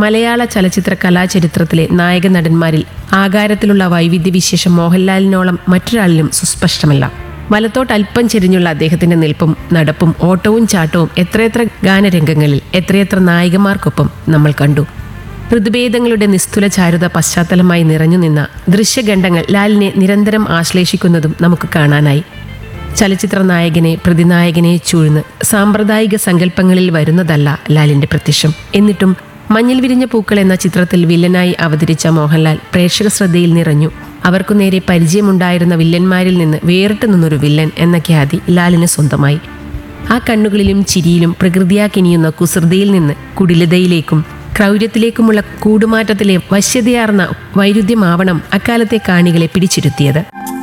മലയാള ചലച്ചിത്ര കലാചരിത്രത്തിലെ നായക നടന്മാരിൽ ആകാരത്തിലുള്ള വൈവിധ്യവിശേഷം മോഹൻലാലിനോളം മറ്റൊരാളിലും സുസ്പഷ്ടമല്ല വലത്തോട്ട് അല്പം ചെരിഞ്ഞുള്ള അദ്ദേഹത്തിന്റെ നിൽപ്പും നടപ്പും ഓട്ടവും ചാട്ടവും എത്രയെത്ര ഗാനരംഗങ്ങളിൽ എത്രയെത്ര നായികമാർക്കൊപ്പം നമ്മൾ കണ്ടു ഋതുഭേദങ്ങളുടെ നിസ്തുല ചാരുത പശ്ചാത്തലമായി നിറഞ്ഞു നിന്ന ദൃശ്യഖണ്ഡങ്ങൾ ലാലിനെ നിരന്തരം ആശ്ലേഷിക്കുന്നതും നമുക്ക് കാണാനായി ചലച്ചിത്ര നായകനെ പ്രതിനായകനെ ചൂഴ്ന്ന് സാമ്പ്രദായിക സങ്കല്പങ്ങളിൽ വരുന്നതല്ല ലാലിന്റെ പ്രത്യക്ഷം എന്നിട്ടും മഞ്ഞിൽ വിരിഞ്ഞ പൂക്കൾ എന്ന ചിത്രത്തിൽ വില്ലനായി അവതരിച്ച മോഹൻലാൽ പ്രേക്ഷക ശ്രദ്ധയിൽ നിറഞ്ഞു അവർക്കു നേരെ പരിചയമുണ്ടായിരുന്ന വില്ലന്മാരിൽ നിന്ന് വേറിട്ട് നിന്നൊരു വില്ലൻ എന്ന ഖ്യാതി ലാലിന് സ്വന്തമായി ആ കണ്ണുകളിലും ചിരിയിലും പ്രകൃതിയാ കിനിയുന്ന കുസൃതിയിൽ നിന്ന് കുടിലതയിലേക്കും ക്രൗര്യത്തിലേക്കുമുള്ള കൂടുമാറ്റത്തിലെ വശ്യതയാർന്ന വൈരുദ്ധ്യമാവണം അക്കാലത്തെ കാണികളെ പിടിച്ചിരുത്തിയത്